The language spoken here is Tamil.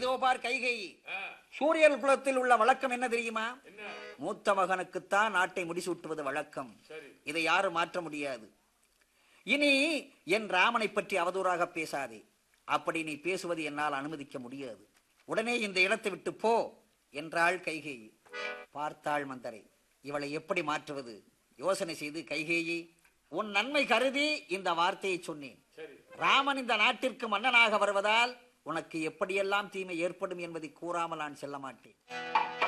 இதோ பார் கைகை ஆ, சூரியன் குலத்தில் உள்ள வழக்கம் என்ன தெரியுமா என்ன மூத்த மகனுக்குத்தான் நாட்டை முடிசூட்டுவது வழக்கம் சரி இதை யாரும் மாற்ற முடியாது இனி என் ராமனை பற்றி அவதூறாக பேசாதே அப்படி நீ பேசுவது என்னால் அனுமதிக்க முடியாது உடனே இந்த இடத்தை விட்டு போ என்றாள் கைகேயி பார்த்தாள் மந்தரை இவளை எப்படி மாற்றுவது யோசனை செய்து கைகேயி உன் நன்மை கருதி இந்த வார்த்தையை சொன்னேன் சரி ராமன் இந்த நாட்டிற்கு மன்னனாக வருவதால் உனக்கு எப்படியெல்லாம் தீமை ஏற்படும் என்பதை கூறாமல் நான் செல்ல மாட்டேன்